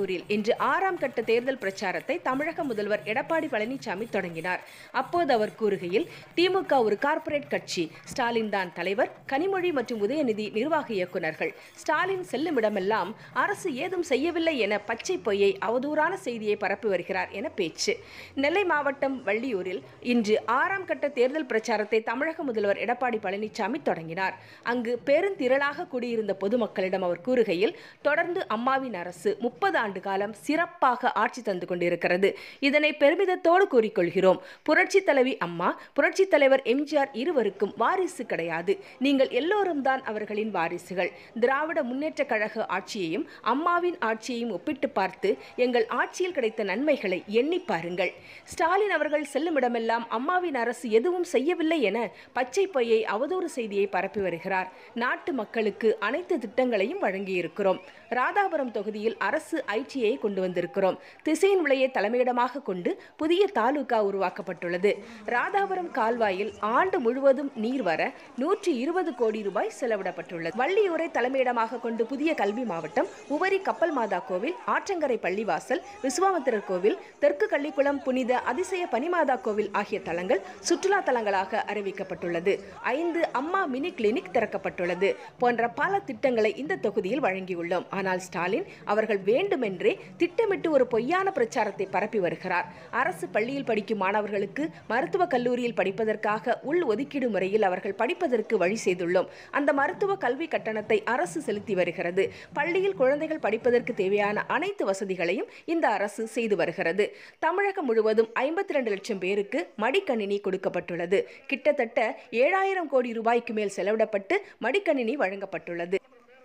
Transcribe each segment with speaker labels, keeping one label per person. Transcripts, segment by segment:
Speaker 1: வள்ளியூரில் இன்று ஆறாம் கட்ட தேர்தல் பிரச்சாரத்தை தமிழக முதல்வர் எடப்பாடி பழனிசாமி தொடங்கினார் அப்போது அவர் கூறுகையில் திமுக ஒரு கார்ப்பரேட் கட்சி ஸ்டாலின் தான் தலைவர் கனிமொழி மற்றும் உதயநிதி நிர்வாக இயக்குநர்கள் ஸ்டாலின் செல்லும் இடமெல்லாம் அரசு ஏதும் செய்யவில்லை என பச்சை பொய்யை அவதூறான செய்தியை பரப்பி வருகிறார் என பேச்சு நெல்லை மாவட்டம் வள்ளியூரில் இன்று ஆறாம் கட்ட தேர்தல் பிரச்சாரத்தை தமிழக முதல்வர் எடப்பாடி பழனிசாமி தொடங்கினார் அங்கு பெருந்திரளாக கூடியிருந்த பொதுமக்களிடம் அவர் கூறுகையில் தொடர்ந்து அம்மாவின் அரசு முப்பது ஆண்டு காலம் சிறப்பாக ஆட்சி தந்து கொண்டிருக்கிறது இதனை பெருமிதத்தோடு கூறிக்கொள்கிறோம் புரட்சி தலைவி அம்மா புரட்சி தலைவர் எம்ஜிஆர் இருவருக்கும் வாரிசு கிடையாது நீங்கள் எல்லோரும் தான் அவர்களின் வாரிசுகள் திராவிட முன்னேற்ற கழக ஆட்சியையும் அம்மாவின் ஆட்சியையும் ஒப்பிட்டு பார்த்து எங்கள் ஆட்சியில் கிடைத்த நன்மைகளை எண்ணி பாருங்கள் ஸ்டாலின் அவர்கள் செல்லும் இடமெல்லாம் அம்மாவின் அரசு எதுவும் செய்யவில்லை என பச்சை பொய்யை அவதூறு செய்தியை பரப்பி வருகிறார் நாட்டு மக்களுக்கு அனைத்து திட்டங்களையும் வழங்கியிருக்கிறோம் ராதாபுரம் தொகுதியில் அரசு ஐடிஐ கொண்டு வந்திருக்கிறோம் திசையின் விலையை தலைமையிடமாக கொண்டு புதிய தாலுகா உருவாக்கப்பட்டுள்ளது ராதாபுரம் கால்வாயில் ஆண்டு முழுவதும் நீர் வர நூற்றி இருபது கோடி ரூபாய் செலவிடப்பட்டுள்ளது வள்ளியூரை தலைமையிடமாக கொண்டு புதிய கல்வி மாவட்டம் உவரி கப்பல் மாதா கோவில் ஆற்றங்கரை பள்ளிவாசல் விஸ்வாமித்திரர் கோவில் தெற்கு கள்ளிக்குளம் புனித அதிசய பனிமாதா கோவில் ஆகிய தலங்கள் சுற்றுலா தலங்களாக அறிவிக்கப்பட்டுள்ளது ஐந்து அம்மா மினி கிளினிக் திறக்கப்பட்டுள்ளது போன்ற பல திட்டங்களை இந்த தொகுதியில் வழங்கியுள்ளோம் ஆனால் ஸ்டாலின் அவர்கள் வேண்டுமென்றே திட்டமிட்டு ஒரு பொய்யான பிரச்சாரத்தை பரப்பி வருகிறார் அரசு பள்ளியில் படிக்கும் மாணவர்களுக்கு மருத்துவக் கல்லூரியில் படிப்பதற்காக உள் ஒதுக்கீடு முறையில் அவர்கள் படிப்பதற்கு வழி செய்துள்ளோம் அந்த மருத்துவ கல்வி கட்டணத்தை அரசு செலுத்தி வருகிறது பள்ளியில் குழந்தைகள் படிப்பதற்கு தேவையான அனைத்து வசதிகளையும் இந்த அரசு செய்து வருகிறது தமிழகம் முழுவதும் ஐம்பத்தி ரெண்டு லட்சம் பேருக்கு மடிக்கணினி கொடுக்கப்பட்டுள்ளது கிட்டத்தட்ட ஏழாயிரம் கோடி ரூபாய்க்கு மேல் செலவிடப்பட்டு மடிக்கணினி வழங்கப்பட்டுள்ளது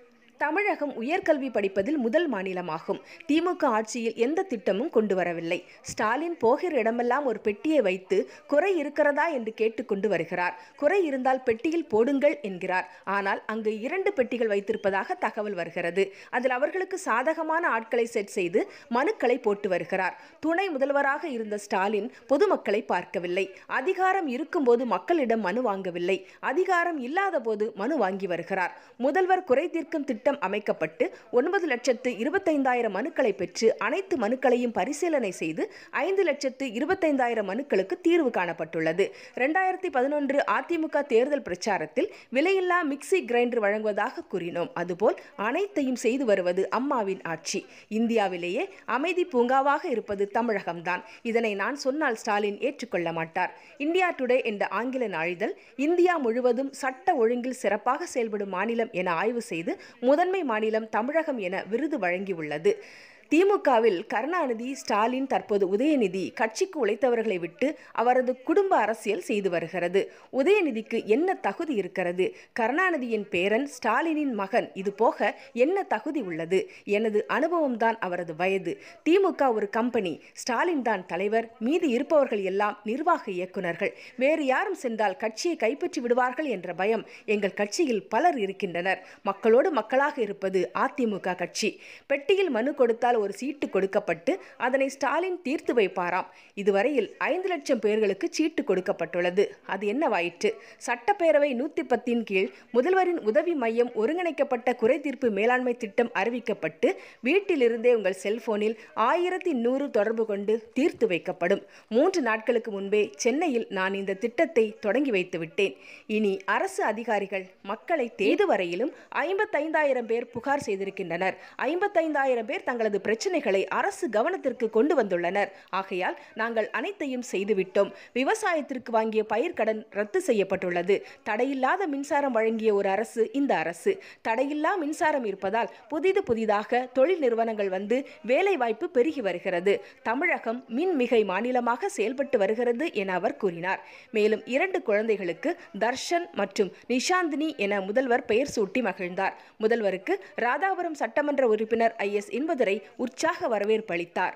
Speaker 1: தமிழகம் உயர்கல்வி படிப்பதில் முதல் மாநிலமாகும் திமுக ஆட்சியில் எந்த திட்டமும் கொண்டு வரவில்லை ஸ்டாலின் போகிற இடமெல்லாம் ஒரு பெட்டியை வைத்து குறை இருக்கிறதா என்று கேட்டுக்கொண்டு வருகிறார் குறை இருந்தால் பெட்டியில் போடுங்கள் என்கிறார் ஆனால் அங்கு இரண்டு பெட்டிகள் வைத்திருப்பதாக தகவல் வருகிறது அதில் அவர்களுக்கு சாதகமான ஆட்களை செட் செய்து மனுக்களை போட்டு வருகிறார் துணை முதல்வராக இருந்த ஸ்டாலின் பொதுமக்களை பார்க்கவில்லை அதிகாரம் இருக்கும்போது மக்களிடம் மனு வாங்கவில்லை அதிகாரம் இல்லாத போது மனு வாங்கி வருகிறார் முதல்வர் குறை தீர்க்கும் திட்டம் அமைக்கப்பட்டு ஒன்பது லட்சத்து இருபத்தைந்தாயிரம் மனுக்களை பெற்று அனைத்து மனுக்களையும் பரிசீலனை செய்து ஐந்து லட்சத்து இருபத்தைந்தாயிரம் மனுக்களுக்கு தீர்வு காணப்பட்டுள்ளது ரெண்டாயிரத்தி பதினொன்று அதிமுக தேர்தல் பிரச்சாரத்தில் விலையில்லா மிக்சி கிரைண்டர் வழங்குவதாக கூறினோம் அதுபோல் அனைத்தையும் செய்து வருவது அம்மாவின் ஆட்சி இந்தியாவிலேயே அமைதி பூங்காவாக இருப்பது தமிழகம்தான் இதனை நான் சொன்னால் ஸ்டாலின் ஏற்றுக்கொள்ள மாட்டார் இந்தியா டுடே என்ற ஆங்கில நாளிதழ் இந்தியா முழுவதும் சட்ட ஒழுங்கில் சிறப்பாக செயல்படும் மாநிலம் என ஆய்வு செய்து முதன்மை மாநிலம் தமிழகம் என விருது வழங்கியுள்ளது திமுகவில் கருணாநிதி ஸ்டாலின் தற்போது உதயநிதி கட்சிக்கு உழைத்தவர்களை விட்டு அவரது குடும்ப அரசியல் செய்து வருகிறது உதயநிதிக்கு என்ன தகுதி இருக்கிறது கருணாநிதியின் பேரன் ஸ்டாலினின் மகன் இது போக என்ன தகுதி உள்ளது எனது அனுபவம்தான் அவரது வயது திமுக ஒரு கம்பெனி ஸ்டாலின் தான் தலைவர் மீதி இருப்பவர்கள் எல்லாம் நிர்வாக இயக்குனர்கள் வேறு யாரும் சென்றால் கட்சியை கைப்பற்றி விடுவார்கள் என்ற பயம் எங்கள் கட்சியில் பலர் இருக்கின்றனர் மக்களோடு மக்களாக இருப்பது அதிமுக கட்சி பெட்டியில் மனு கொடுத்தால் ஒரு சீட்டு கொடுக்கப்பட்டு அதனை ஸ்டாலின் தீர்த்து வைப்பாராம் இதுவரையில் ஐந்து லட்சம் பேர்களுக்கு சீட்டு கொடுக்கப்பட்டுள்ளது அது என்னவாயிற்று சட்டப்பேரவை நூத்தி பத்தின் கீழ் முதல்வரின் உதவி மையம் ஒருங்கிணைக்கப்பட்ட குறை தீர்ப்பு மேலாண்மை திட்டம் அறிவிக்கப்பட்டு வீட்டிலிருந்தே உங்கள் செல்போனில் ஆயிரத்தி நூறு தொடர்பு கொண்டு தீர்த்து வைக்கப்படும் மூன்று நாட்களுக்கு முன்பே சென்னையில் நான் இந்த திட்டத்தை தொடங்கி வைத்து விட்டேன் இனி அரசு அதிகாரிகள் மக்களை தேது வரையிலும் ஐம்பத்தைந்தாயிரம் பேர் புகார் செய்திருக்கின்றனர் ஐம்பத்தைந்தாயிரம் பேர் தங்களது பிரச்சனைகளை அரசு கவனத்திற்கு கொண்டு வந்துள்ளனர் ஆகையால் நாங்கள் அனைத்தையும் செய்துவிட்டோம் விவசாயத்திற்கு வாங்கிய பயிர்க்கடன் ரத்து செய்யப்பட்டுள்ளது தடையில்லாத மின்சாரம் வழங்கிய ஒரு அரசு இந்த அரசு தடையில்லா மின்சாரம் இருப்பதால் புதிது புதிதாக தொழில் நிறுவனங்கள் வந்து வேலை வாய்ப்பு பெருகி வருகிறது தமிழகம் மின்மிகை மாநிலமாக செயல்பட்டு வருகிறது என அவர் கூறினார் மேலும் இரண்டு குழந்தைகளுக்கு தர்ஷன் மற்றும் நிஷாந்தினி என முதல்வர் பெயர் சூட்டி மகிழ்ந்தார் முதல்வருக்கு ராதாபுரம் சட்டமன்ற உறுப்பினர் ஐ எஸ் இன்பதுரை உற்சாக வரவேற்பு அளித்தார்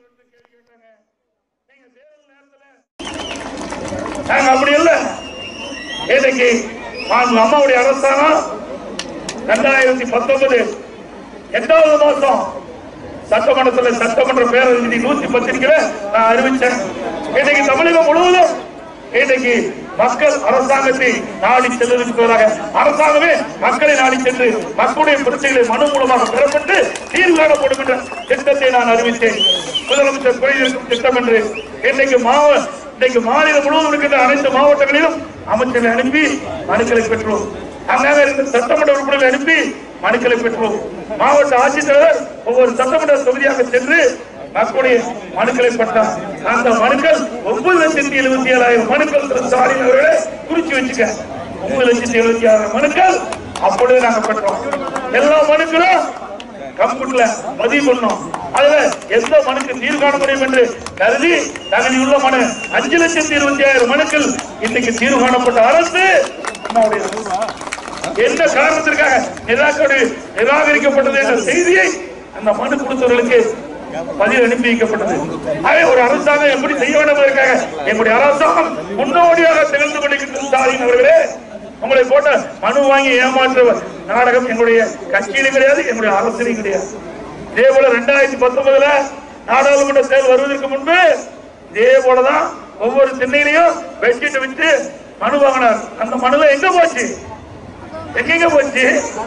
Speaker 2: நாங்க அப்படி இல்ல இன்னைக்கு நாங்கள் அம்மாவுடைய அரசாங்கம் ரெண்டாயிரத்தி பத்தொன்பது எட்டாவது மாசம் சட்டமன்றத்துல சட்டமன்ற பேரவை நூத்தி பத்திரிக்கையில நான் அறிவிச்சேன் இன்னைக்கு தமிழகம் முழுவதும் இன்னைக்கு மக்கள் அரசாங்கத்தை நாடி செல்வதற்கு பதிலாக அரசாங்கமே மக்களை நாடி சென்று மக்களுடைய பிரச்சனைகளை மனு மூலமாக பெறப்பட்டு தீர்வு காணப்படும் என்ற திட்டத்தை நான் அறிவித்தேன் முதலமைச்சர் குறைந்திருக்கும் திட்டம் என்று இன்றைக்கு மாவ இன்றைக்கு மாநிலம் முழுவதும் இருக்கின்ற அனைத்து மாவட்டங்களிலும் அமைச்சரை அனுப்பி மனுக்களை பெற்றோம் அங்காக இருந்த சட்டமன்ற உறுப்பினர்களை அனுப்பி மனுக்களை பெற்றோம் மாவட்ட ஆட்சித்தலைவர் ஒவ்வொரு சட்டமன்ற தொகுதியாக சென்று மக்களுடைய மனுக்களை பெற்றார் அந்த மனுக்கள் ஒன்பது லட்சத்தி எழுபத்தி ஏழாயிரம் மனுக்கள் திரு ஸ்டாலின் அவர்களே குறிச்சு வச்சுக்க ஒன்பது லட்சத்தி எழுபத்தி ஆறாயிரம் மனுக்கள் அப்பொழுது நாங்க பெற்றோம் எல்லா மனுக்களும் கம்ப்யூட்டர்ல பதிவு பண்ணோம் அதுல எந்த மனுக்கு தீர்வு காண முடியும் என்று கருதி தகுதியுள்ள மனு அஞ்சு லட்சத்தி இருபத்தி ஆயிரம் மனுக்கள் இன்னைக்கு தீர்வு காணப்பட்ட அரசு அம்மாவுடைய அரசு. எந்த காரணத்திற்காக நிராகரி நிராகரிக்கப்பட்டது என்ற செய்தியை அந்த மனு கொடுத்தவர்களுக்கு பதில் அனுப்பி வைக்கப்பட்டது ஆகவே ஒரு அரசாங்கம் எப்படி செய்ய வேண்டும் என்பதற்காக எங்களுடைய அரசாங்கம் முன்னோடியாக திகழ்ந்து கொண்டிருக்கின்ற ஸ்டாலின் அவர்களே உங்களை போட்ட மனு வாங்கி ஏமாற்ற நாடகம் எங்களுடைய கட்சியிலும் கிடையாது எங்களுடைய அரசியலும் கிடையாது இதே போல ரெண்டாயிரத்தி பத்தொன்பதுல நாடாளுமன்ற தேர்தல் வருவதற்கு முன்பு இதே போலதான் ஒவ்வொரு திண்ணையிலையும் பெட்ஷீட் விட்டு மனு வாங்கினார் அந்த மனுல எங்க போச்சு எங்கெங்க போச்சு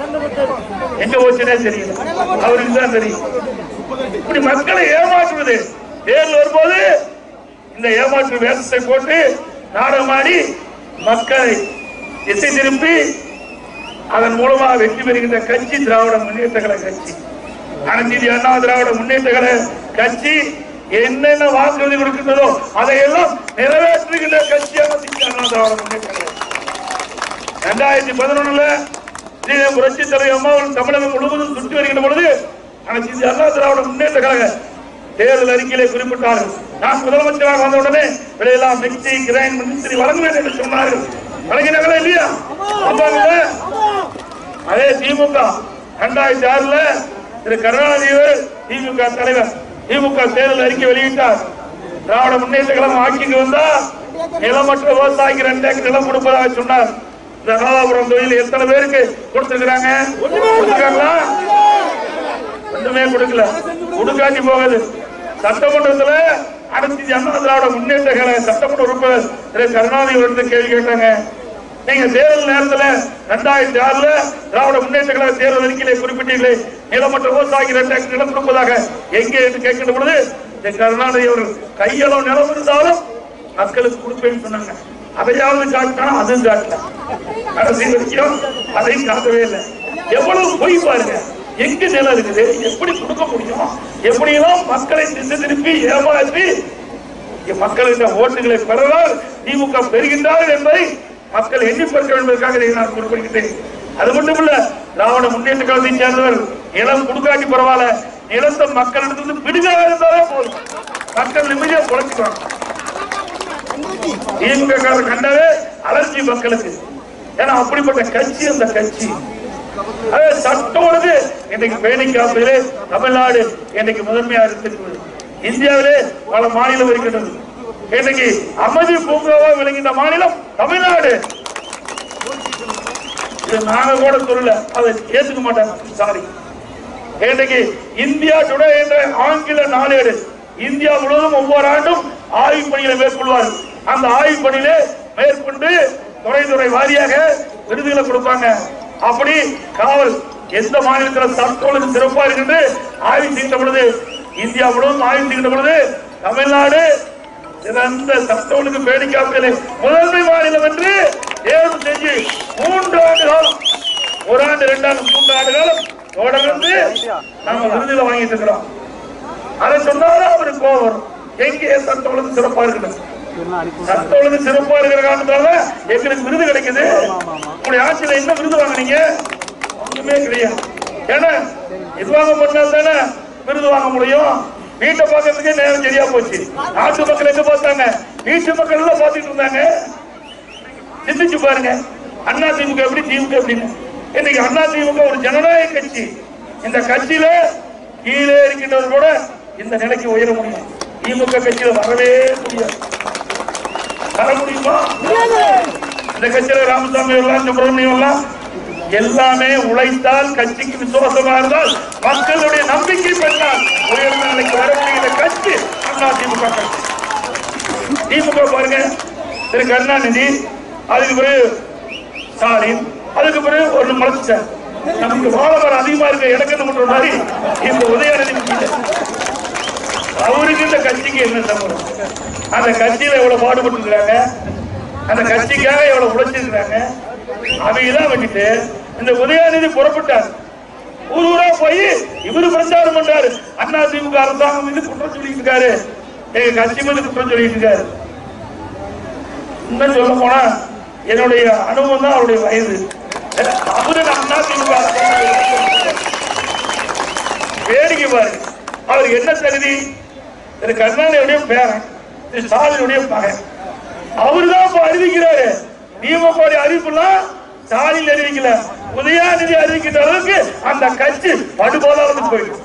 Speaker 2: எங்க போச்சுன்னே தெரியல அவருக்கு தான் தெரியும் இப்படி மக்களை ஏமாற்றுவது தேர்தல் வரும்போது இந்த ஏமாற்று வேஷத்தை போட்டு நாடகமாடி மக்களை திசை திருப்பி அதன் மூலமாக வெற்றி பெறுகின்ற கட்சி திராவிட முன்னேற்ற கழக கட்சி அனைத்து இந்திய அண்ணா திராவிட முன்னேற்ற கழக கட்சி என்னென்ன வாக்குறுதி கொடுக்கின்றதோ அதையெல்லாம் நிறைவேற்றுகின்ற கட்சியாக இந்திய அண்ணா திராவிட முன்னேற்ற கழகம் ரெண்டாயிரத்தி பதினொன்னுல ஸ்ரீதேவி புரட்சி தலைவர் அம்மாவும் தமிழகம் முழுவதும் சுற்றி வருகின்ற பொழுது அனைத்து இந்திய அண்ணா திராவிட முன்னேற்ற கழக தேர்தல் அறிக்கையிலே குறிப்பிட்டார்கள் நான் முதலமைச்சராக வந்த உடனே விலையெல்லாம் மிக்சி கிரைன் மின்சிறி வழங்குவேன் என்று சொன்னார்கள் வழங்கினாங்களா இல்லையா வந்தாங்கல்ல? அதே திமுக ரெண்டாயிரத்தி ஆறுல திரு கருணாநிதி அவர்கள் திமுக தலைவர் திமுக தேர்தல் அறிக்கை வெளியிட்டார் திராவிட முன்னேற்ற கழகம் ஆட்சிக்கு வந்தா நிலமற்ற விவசாயிக்கு ரெண்டு ஏக்கர் நிலம் கொடுப்பதாக சொன்னார் இந்த ராதாபுரம் தொழில் எத்தனை பேருக்கு கொடுத்திருக்கிறாங்க கொடுத்திருக்காங்களா ஒண்ணுமே கொடுக்கல கொடுக்காட்டி போகுது சட்டமன்றத்துல அனைத்து அண்ணா திராவிட முன்னேற்ற கழக சட்டமன்ற உறுப்பினர் திரு கருணாநிதி வந்து கேள்வி கேட்டாங்க நீங்க தேர்தல் நேரத்துல ரெண்டாயிரத்தி ஆறுல திராவிட முன்னேற்ற கழக தேர்தல் அறிக்கையிலே குறிப்பிட்டீர்களே நிலமற்ற விவசாயிக்கு ரெண்டு ஏக்கர் நிலம் கொடுப்பதாக எங்கே என்று கேட்கின்ற பொழுது திரு கருணாநிதி அவர்கள் கையளவு நிலம் இருந்தாலும் மக்களுக்கு கொடுப்பேன்னு சொன்னாங்க அதையாவது காட்டினா அதுவும் காட்டல கடைசி வரைக்கும் அதையும் காட்டவே இல்லை எவ்வளவு பொய் பாருங்க எங்க நிலம் இருக்குது எப்படி கொடுக்க முடியும் எப்படியெல்லாம் மக்களை திசை திருப்பி ஏமாற்றி இங்க மக்கள் இந்த ஓட்டுகளை பெறலாம் திமுக பெறுகின்றார்கள் என்பதை மக்கள் எண்ணி பார்க்க என்பதற்காக இதை நான் குறிப்பிடுகிறேன் அது மட்டும் இல்ல திராவிட முன்னேற்ற கழகத்தை சேர்ந்தவர் நிலம் கொடுக்காட்டி பரவாயில்ல நிலத்தை மக்களிடத்திலிருந்து பிடிக்காக இருந்தாலே போதும் மக்கள் நிம்மதியா குறைச்சுக்குவாங்க திமுக காரர் கண்டாவே அலர்ஜி மக்களுக்கு ஏன்னா அப்படிப்பட்ட கட்சி அந்த கட்சி அதே சட்டம் ஒழுங்கு இன்னைக்கு பேணி காப்பதிலே தமிழ்நாடு இன்னைக்கு முதன்மையா இருக்கிறது இந்தியாவிலே பல மாநிலம் இருக்கின்றது இன்னைக்கு அமைதி பூங்காவா விளங்கின மாநிலம் தமிழ்நாடு இது நாங்க கூட சொல்லல அதை ஏத்துக்க மாட்டாங்க சாரி இன்னைக்கு இந்தியா டுடே என்ற ஆங்கில நாளேடு இந்தியா முழுவதும் ஒவ்வொரு ஆண்டும் ஆய்வு பணிகளை மேற்கொள்வார் அந்த ஆய்வு பணியிலே மேற்கொண்டு துறை துறை வாரியாக விருதுகளை கொடுப்பாங்க அப்படி காவல் எந்த மாநிலத்தில் சட்டம் ஒழுங்கு சிறப்பா இருக்கு ஆய்வு செய்கின்ற பொழுது இந்தியா முழுவதும் ஆய்வு செய்கின்ற பொழுது தமிழ்நாடு சிறந்த சட்ட ஒழுங்கு பேணி காப்பதிலே முதன்மை மாநிலம் என்று தேர்வு செஞ்சு மூன்று ஆண்டு காலம் ஒரு ஆண்டு ரெண்டு ஆண்டு மூன்று ஆண்டு காலம் தொடர்ந்து நாம விருதுகளை வாங்கிட்டு இருக்கிறோம் அதை சொன்னாலும் அவருக்கு கோவம் வரும் எங்கே சட்ட ஒழுங்கு சிறப்பா இருக்கணும் சட்ட ஒழுங்கு சிறப்பா இருக்கிற காரணத்தால எங்களுக்கு விருது கிடைக்குது உங்களுடைய ஆட்சியில என்ன விருது வாங்குனீங்க ஒண்ணுமே கிடையாது ஏன்னா நிர்வாகம் பண்ணால் தானே விருது வாங்க முடியும் வீட்டை பார்க்கறதுக்கே நேரம் சரியா போச்சு நாட்டு மக்கள் எங்க பார்த்தாங்க வீட்டு மக்கள் எல்லாம் பார்த்துட்டு இருந்தாங்க சிந்திச்சு பாருங்க அண்ணா திமுக எப்படி திமுக எப்படின்னு இன்னைக்கு அண்ணா திமுக ஒரு ஜனநாயக கட்சி இந்த கட்சியில கீழே இருக்கின்றவர் கூட இந்த நிலைக்கு உயர முடியும் திமுக கட்சியில வரவே முடியாது வர முடியுமா இந்த கட்சியில ராமசாமி எல்லாம் சுப்பிரமணியம் எல்லாம் எல்லாமே உழைத்தால் கட்சிக்கு விசுவாசமா இருந்தால் மக்களுடைய நம்பிக்கை பெற்றால் உயர்ந்த நிலைக்கு வரக்கூடிய கட்சி அண்ணா திமுக கட்சி திமுக பாருங்க திரு கருணாநிதி அதுக்கு பிறகு ஸ்டாலின் அதுக்கு பிறகு ஒண்ணு முளைச்சிட்டார் நமக்கு வாழவர் அதிகமா இருக்க இலக்கணம் பண்ற மாதிரி இந்த உதயநிதி முடியல. அவருக்கு இந்த கட்சிக்கு என்ன சம்பளம் அந்த கட்சியில எவ்வளவு பாடுபட்டு இருக்காங்க அந்த கட்சிக்காக எவ்வளவு உழைச்சிருக்காங்க அவையெல்லாம் வச்சுட்டு இந்த உதயநிதி புறப்பட்டார் ஊர் ஊரா போய் இவரு பிரச்சாரம் பண்றாரு அண்ணா திமுக அரசாங்கம் மீது குற்றம் சொல்லிட்டு இருக்காரு எங்க கட்சி மீது குற்றம் சொல்லிட்டு இருக்காரு இன்னும் சொல்ல போனா என்னுடைய அனுபவம் தான் அவருடைய வயது அவரு அண்ணா திமுக அரசாங்கம் வேடிக்கை பாரு அவர் என்ன தகுதி திரு கருணாநிதியுடைய பேரன் திரு ஸ்டாலினுடைய மகன் அவருதான் இப்ப அறிவிக்கிறாரு திமுக அறிவிப்புலாம் ஸ்டாலின் அறிவிக்கல உதயாநிதி அறிவிக்கிற அளவுக்கு அந்த கட்சி படுபோதாலும் போயிடும்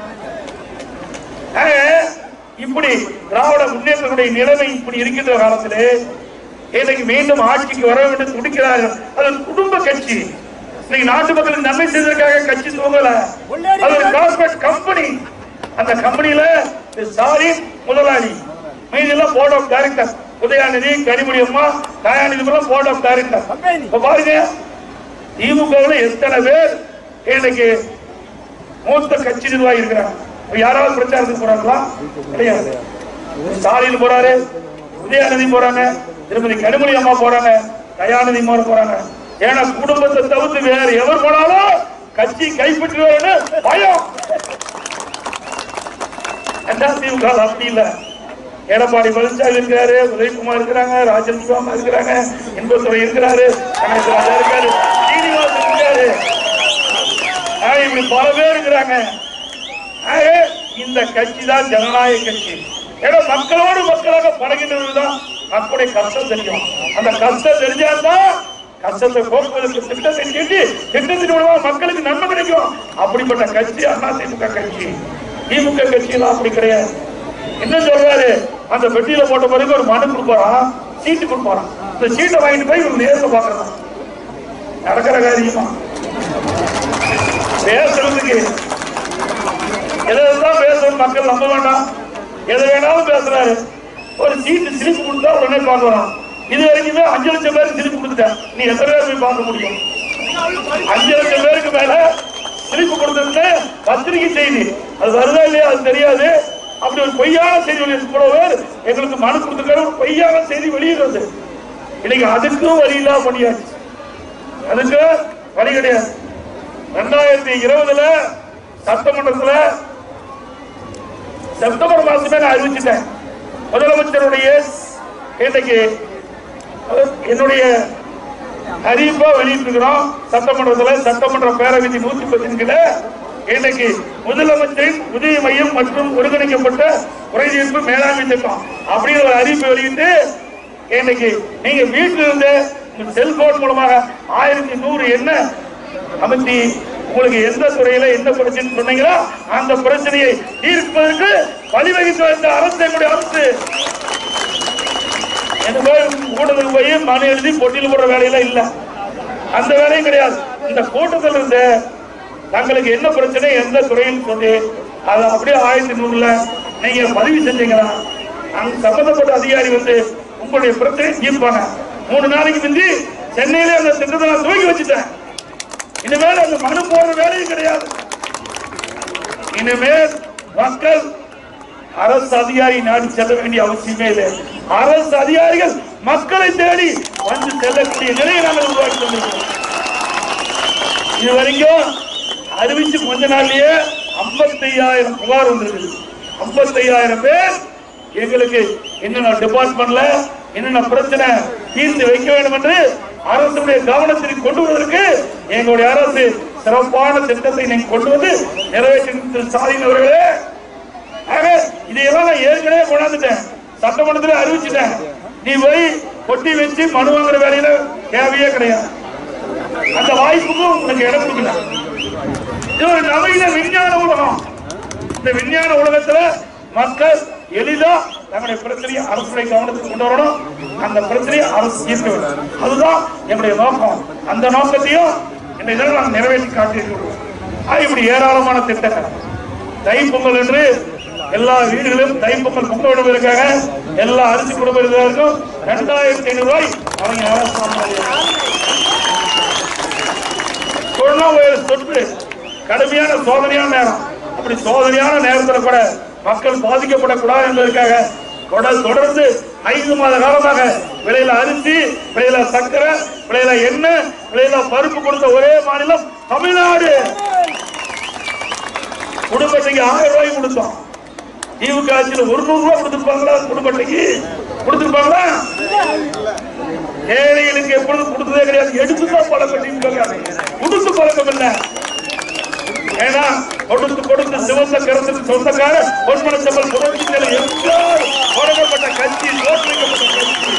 Speaker 2: ஆக, இப்படி திராவிட முன்னேற்றத்துடைய நிலைமை இப்படி இருக்கின்ற காலத்திலே இன்னைக்கு மீண்டும் ஆட்சிக்கு வர வேண்டும் துடிக்கிறார்கள் அது ஒரு குடும்ப கட்சி இன்னைக்கு நாட்டு மக்களுக்கு நன்மை செய்வதற்காக கட்சி துவங்கல அது ஒரு கார்பரேட் கம்பெனி அந்த கம்பெனியில ஸ்டாலின் முதலாளி மீதி எல்லாம் board of director Udhayanidhi Kanimozhi அம்மா கயாநிதி எல்லாம் போர்ட் ஆஃப் டைரக்டர் இப்ப பாருங்க திமுகவில் எத்தனை பேர் இன்னைக்கு மூத்த கட்சி நிர்வாகி இருக்கிறாங்க இப்ப யாராவது பிரச்சாரத்துக்கு போறாங்களா கிடையாது ஸ்டாலின் போறாரு உதயாநிதி போறாங்க திருமதி கனிமொழி அம்மா போறாங்க தயாநிதி அம்மா போறாங்க ஏன்னா குடும்பத்தை தவிர்த்து வேற எவர் போனாலும் கட்சி கைப்பற்றுவாருன்னு பயம் அண்ணா திமுக அப்படி இல்ல எடப்பாடி பழனிசாமி இருக்கிறாரு உதயகுமார் இருக்கிறாங்க ராஜன் சிவாமா இருக்கிறாங்க இன்பத்துறை இருக்கிறாரு கணேச ராஜா இருக்காரு சீனிவாசன் இருக்காரு ஆக, இப்படி பல பேர் இருக்கிறாங்க ஆக, இந்த கட்சி தான் ஜனநாயக கட்சி ஏன்னா மக்களோடு மக்களாக பழகினதுதான் மக்களுடைய கஷ்டம் தெரியும் அந்த கஷ்டம் தெரிஞ்சால்தான் கஷ்டத்தை போக்குவதற்கு திட்டத்தை கேட்டு திட்டத்தின் மூலமா மக்களுக்கு நன்மை கிடைக்கும் அப்படிப்பட்ட கட்சி அண்ணா திமுக கட்சி திமுக கட்சியெல்லாம் அப்படி கிடையாது என்ன சொல்றாரு அந்த பெட்டியில போட்ட பிறகு ஒரு மனு கொடுப்பாராம் சீட்டு கொடுப்பாராம் இந்த சீட்டை வாங்கிட்டு போய் இவங்க நேரில் பாக்குறதா நடக்கிற காரியமா பேசுறதுக்கு எதான் பேசணும் மக்கள் நம்ப வேண்டாம் எதை வேணாலும் பேசுறாரு ஒரு சீட்டு சிலிப்பு கொடுத்தா உடனே பார்க்கலாம் இது வரைக்குமே அஞ்சு லட்சம் பேருக்கு சிலிப்பு கொடுத்துட்டேன் நீ எத்தனை பேர் போய் பார்க்க முடியும் அஞ்சு லட்சம் பேருக்கு மேல சிலிப்பு கொடுத்தது பத்திரிகை செய்தி அது வருதா இல்லையா அது தெரியாது அப்படி ஒரு பொய்யான செய்தி வெளியிட்டு இவ்வளவு பேர் எங்களுக்கு மனு கொடுத்துருக்காரு ஒரு பொய்யான செய்தி வெளியிடுறது இன்னைக்கு அதுக்கும் வழி இல்லாம பண்ணியாச்சு அதுக்கு வழி கிடையாது ரெண்டாயிரத்தி இருபதுல சட்டமன்றத்துல செப்டம்பர் மாசமே நான் அறிவிச்சிட்டேன் முதலமைச்சருடைய இன்னைக்கு அஹ், என்னுடைய அறிவிப்பா வெளியிட்டிருக்கிறோம் சட்டமன்றத்துல சட்டமன்ற பேரவை நூத்தி பதினஞ்சுல இன்னைக்கு முதலமைச்சரின் உதவி மையம் மற்றும் ஒருங்கிணைக்கப்பட்ட குறைதீர்ப்பு மேலாண்மை திட்டம் அப்படின்னு ஒரு அறிவிப்பை வெளியிட்டு இன்னைக்கு நீங்க வீட்டில் இருந்து உங்க செல்போன் மூலமாக ஆயிரத்தி நூறு என்ன அமைத்தி உங்களுக்கு எந்த துறையில என்ன பிரச்சனை சொன்னீங்களோ அந்த பிரச்சனையை தீர்ப்பதற்கு வழிவகுத்து வந்த அரசு எங்களுடைய அரசு எனக்கு போய் கூட்டத்துக்கு போய் மனு எழுதி பொட்டியில் போடுற வேலையெல்லாம் இல்ல அந்த வேலையும் கிடையாது இந்த கூட்டத்தில் இருந்து தங்களுக்கு என்ன பிரச்சனை எந்த துறையில் சொல்லி அதை அப்படியே ஆயிரத்தி நூறுல நீங்க பதிவு செஞ்சீங்களா அங்க சம்பந்தப்பட்ட அதிகாரி வந்து உங்களுடைய பிரச்சனை தீர்ப்பாங்க மூணு நாளைக்கு முந்தி சென்னையிலே அந்த திட்டத்தை நான் துவக்கி வச்சுட்டேன் இனிமேல் அந்த மனு போடுற வேலையும் கிடையாது இனிமேல் மக்கள் அரசு அதிகாரி நாடி செல்ல வேண்டிய அவசியமே இல்லை அரசு அதிகாரிகள் மக்களை தேடி வந்து செல்லக்கூடிய நிலையை நாங்கள் உருவாக்கி கொண்டிருக்கிறோம் இது வரைக்கும் அறிவிச்சு கொஞ்ச நாள்லயே 55000 புகார் வந்திருக்குது 55000 பேர் எங்களுக்கு என்னென்ன டிபார்ட்மெண்ட்ல என்னென்ன பிரச்சனை தீர்த்து வைக்க வேண்டும் என்று அரசுடைய கவனத்திற்கு கொண்டு வருவதற்கு எங்களுடைய அரசு சிறப்பான திட்டத்தை நீங்க கொண்டு வந்து நிறைவேற்றி ஸ்டாலின் அவர்களே ஆக இதையெல்லாம் நான் ஏற்கனவே கொண்டாந்துட்டேன் சட்டமன்றத்தில் அறிவிச்சிட்டேன் நீ போய் கொட்டி வச்சு மனு வாங்குற வேலையில தேவையே கிடையாது அந்த வாய்ப்புக்கும் உங்களுக்கு இடம் கொடுக்கல இது ஒரு நவீன விஞ்ஞான உலகம் இந்த விஞ்ஞான உலகத்துல மக்கள் எளிதா தங்களுடைய பிரச்சனையை அரசுடைய கவனத்துக்கு கொண்டு வரணும் அந்த பிரச்சனையை அரசு தீர்க்க வேண்டும் அதுதான் என்னுடைய நோக்கம் அந்த நோக்கத்தையும் இந்த இதில் நாங்கள் நிறைவேற்றி காட்டியிருக்கிறோம் ஆக இப்படி ஏராளமான திட்டங்கள் தைப்பொங்கல் என்று எல்லா வீடுகளிலும் தைப்பொங்கல் பொங்க விடுவதற்காக எல்லா அரிசி குடும்பத்தினருக்கும் இரண்டாயிரத்தி ஐநூறு ரூபாய் அவங்க அரசாங்கம் கொரோனா வைரஸ் தொற்று கடுமையான சோதனையான நேரம் அப்படி சோதனையான நேரத்தில் கூட மக்கள் பாதிக்கப்படக்கூடாது என்பதற்காக தொடர் தொடர்ந்து ஐந்து மாத காலமாக விலையில அரிசி விலையில சக்கரை விலையில எண்ணெய் விலையில பருப்பு கொடுத்த ஒரே மாநிலம் தமிழ்நாடு குடும்பத்துக்கு ஆயிரம் ரூபாய் கொடுத்தோம் திமுக ஆட்சியில் ஒரு நூறு ரூபாய் கொடுத்திருப்பாங்களா குடும்பத்துக்கு கொடுத்திருப்பாங்களா ஏழைகளுக்கு எப்பொழுதும் கொடுத்ததே கிடையாது எடுத்துதான் பழக்கம் திமுக கொடுத்து பழக்கம் இல்லை ஏன்னா கொடுத்து கொடுத்து சிவந்த கருத்துக்கு சொந்தக்கார பொன்மன செம்மல் புரட்சிகளை எங்கேயாவது தொடங்கப்பட்ட கட்சி தோற்றுவிக்கப்பட்ட கட்சி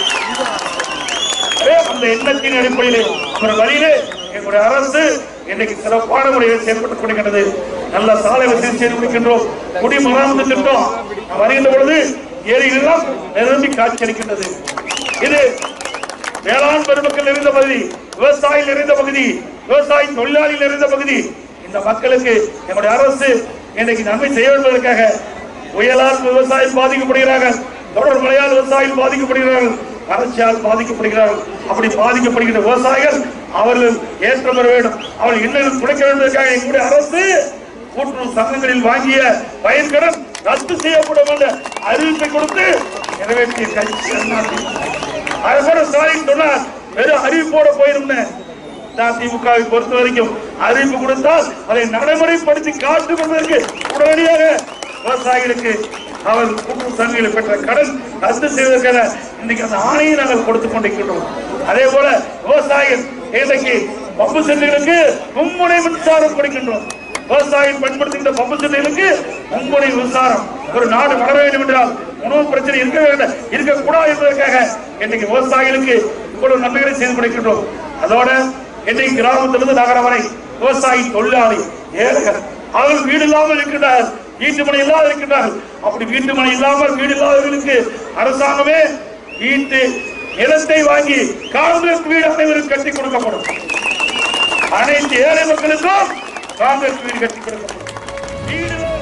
Speaker 2: அதே அந்த எண்ணத்தின் அடிப்படையிலே ஒரு வழியிலே எங்களுடைய அரசு இன்னைக்கு சிறப்பான முறையில் செயல்பட்டுக் கொண்டிருக்கிறது நல்ல சாலை வசதி செய்து கொடுக்கின்றோம் குடிமராமத்து திட்டம் நான் வருகின்ற பொழுது ஏரிகளெல்லாம் நிரம்பி காட்சியளிக்கின்றது இது வேளாண் பெருமக்கள் நிறைந்த பகுதி விவசாயி நிறைந்த பகுதி விவசாயி தொழிலாளி நிறைந்த பகுதி இந்த மக்களுக்கு எங்களுடைய அரசு இன்னைக்கு நன்மை செய்ய என்பதற்காக புயலால் விவசாயம் பாதிக்கப்படுகிறார்கள் தொடர் மழையால் விவசாயம் பாதிக்கப்படுகிறார்கள் வறட்சியால் பாதிக்கப்படுகிறார்கள் அப்படி பாதிக்கப்படுகின்ற விவசாயிகள் அவர்கள் ஏற்றம் பெற வேண்டும் அவர்கள் இன்னும் துடைக்க வேண்டுவதற்காக எங்களுடைய அரசு கூட்டுறவு சங்கங்களில் வாங்கிய பயிர்கடன் ரத்து செய்யப்படும் என்ற அறிவிப்பை கொடுத்து நிறைவேற்றிய கட்சி அண்ணாதிமுக. அதை கூட ஸ்டாலின் சொன்னார் வெறும் அறிவிப்போட போயிருந்தேன் அதிமுகவை பொறுத்த வரைக்கும் அறிவிப்பு கொடுத்தால் அதை நடைமுறைப்படுத்தி காட்டும் என்பதற்கு உடனடியாக விவசாயிகளுக்கு அவர் கூட்டுறவு சங்கங்களில் பெற்ற கடன் ரத்து செய்வதற்கான இன்னைக்கு அந்த ஆணையை நாங்கள் கொடுத்துக் கொண்டிருக்கின்றோம் அதே போல விவசாயிகள் இன்றைக்கு பம்பு செல்லுகளுக்கு மும்முனை மின்சாரம் கொடுக்கின்றோம் விவசாயம் பயன்படுத்துகின்ற பம்பு செல்லுகளுக்கு மும்முனை மின்சாரம் ஒரு நாடு வளர வேண்டும் என்றால் உணவு பிரச்சனை இருக்க வேண்டும் இருக்கக்கூடாது என்பதற்காக இன்றைக்கு விவசாயிகளுக்கு இவ்வளவு நன்மைகளை செய்து கொடுக்கின்றோம் அதோட இன்றைக்கு கிராமத்திலிருந்து நகரம் வரை விவசாயி தொழிலாளி ஏழைகள் அவர்கள் வீடு இல்லாமல் இருக்கின்றார்கள் வீட்டு மனை இல்லாத இருக்கின்றார்கள் அப்படி வீட்டு மனை இல்லாமல் வீடு இல்லாதவர்களுக்கு அரசாங்கமே வீட்டு நிலத்தை வாங்கி காங்கிரஸ் வீடு அனைவரும் கட்டி கொடுக்கப்படும் அனைத்து ஏழை மக்களுக்கும் காங்கிரஸ் வீடு கட்டி கொடுக்கப்படும் வீடு இல்லாத